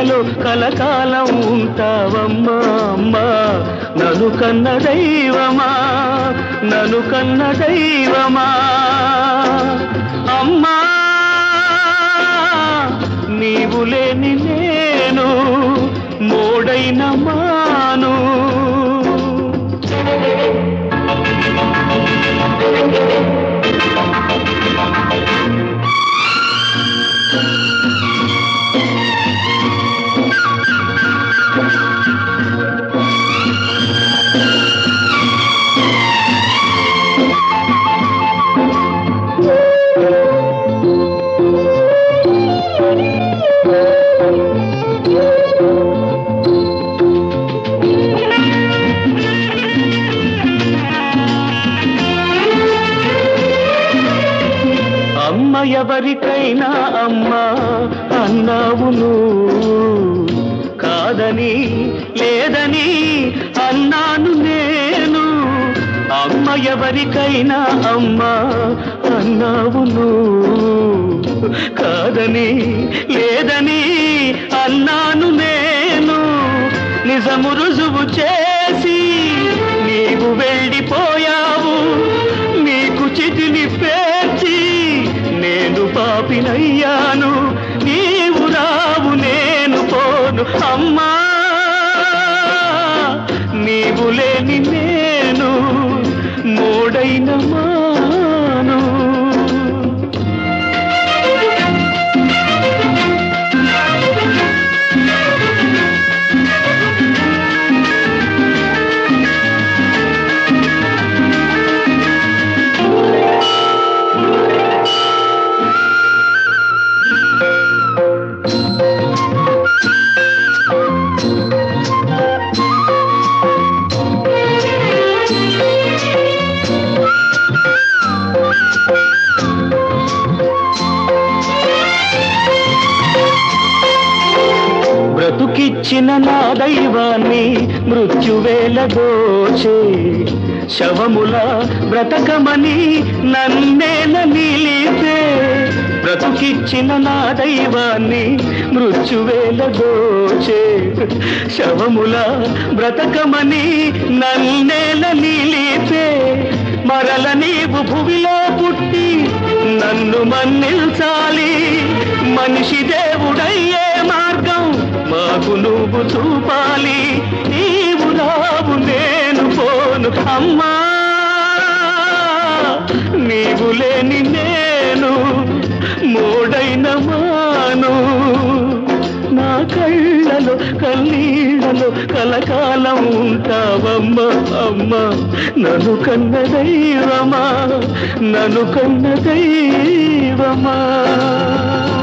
కళ్ళలో కలకాలం ఉంటావమ్మా అమ్మా నను కన్న దైవమా నను కన్న దైవమా అమ్మా నీవు లేని నేను మోడైన మాను అమ్మ ఎవరికైనా అమ్మ అన్నావును కాదని లేదని అన్నాను నేను అమ్మ ఎవరికైనా అమ్మ అన్నావును కాదని లేదని అన్నాను నేను నిజము రుజువు చేసి నీవు వెళ్ళిపోయావు నీకు చితిని పేర్చి నేను పాపినయ్యాను నీవు రావు నేను పోను అమ్మా నీవు లేని నేను మోడైన మాను బ్రతుకిచ్చిన నా దైవాన్ని మృత్యువేల దోచే శవముల బ్రతకమని నన్నేల నిలిపే బ్రతుకిచ్చిన నా దైవాన్ని మృత్యువేల దోచే శవముల బ్రతకమని నన్నేల నిలిపే మరల నీవు భువిలో పుట్టి నన్ను మన్నిల్చాలి మనిషి దేవుడయ్యే మార్గం మాకు నువ్వు చూపాలి నీవు రావు నేను పోను అమ్మా నీవు లేని నేను మోడైన మాను నా కళ్ళలో కన్నీళ్ళలో కలకాలం ఉంటావమ్మ అమ్మ నన్ను కన్న దైవమా నన్ను కన్న దైవమా